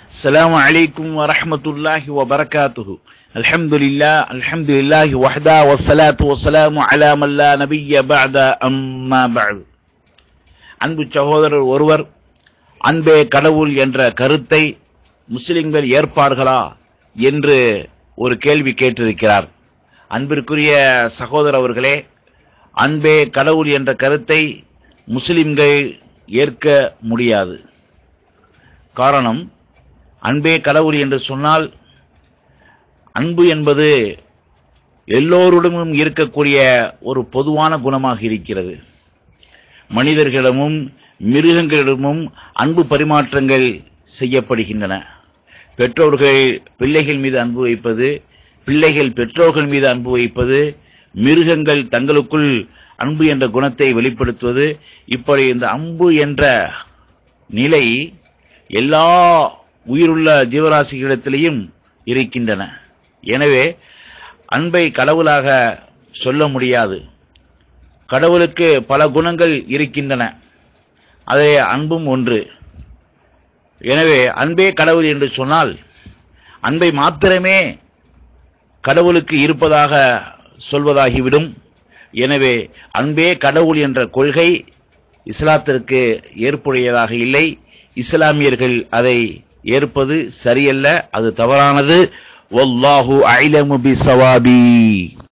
السلام عليكم ورحمة الله وبركاته الحمد لله الحمد لله وحده والصلاة والسلام على من لا نبي بعد أما بعد அன்பு சகோதரர் ஒருவர் அன்பே கடவுள் என்ற கருத்தை முஸ்லிம்கள் ஏற்பார்களா என்று ஒரு கேள்வி கேட்டிருக்கிறார் அன்பிற்குரிய சகோதரர் அவர்களே அன்பே கடவுள் என்ற கருத்தை முஸ்லிம்கள் ஏற்க முடியாது காரணம் அன்பே கடவுள் என்று சொன்னால் அன்பு என்பது எல்லோருடமும் இருக்கக்கூடிய ஒரு பொதுவான குணமாக இருக்கிறது மனிதர்களிடமும் மிருகங்களிடமும் அன்பு பரிமாற்றங்கள் செய்யப்படுகின்றன பெற்றோர்கள் பிள்ளைகள் மீது அன்பு வைப்பது பிள்ளைகள் பெற்றோர்கள் மீது அன்பு வைப்பது மிருகங்கள் தங்களுக்குள் அன்பு என்ற குணத்தை வெளிப்படுத்துவது இப்படி இந்த அன்பு என்ற நிலை எல்லா உயிருள்ள ஜீவராசிகளிடத்திலேயும் இருக்கின்றன எனவே அன்பை கடவுளாக சொல்ல முடியாது கடவுளுக்கு பல குணங்கள் இருக்கின்றன அதே அன்பும் ஒன்று எனவே அன்பே கடவுள் என்று சொன்னால் அன்பை மாத்திரமே கடவுளுக்கு இருப்பதாக சொல்வதாகிவிடும் எனவே அன்பே கடவுள் என்ற கொள்கை இஸ்லாத்திற்கு ஏற்புடையதாக இல்லை இஸ்லாமியர்கள் அதை ஏற்பது சரியல்ல அது தவறானது வல்லாஹு ஐலமு பிசவாபி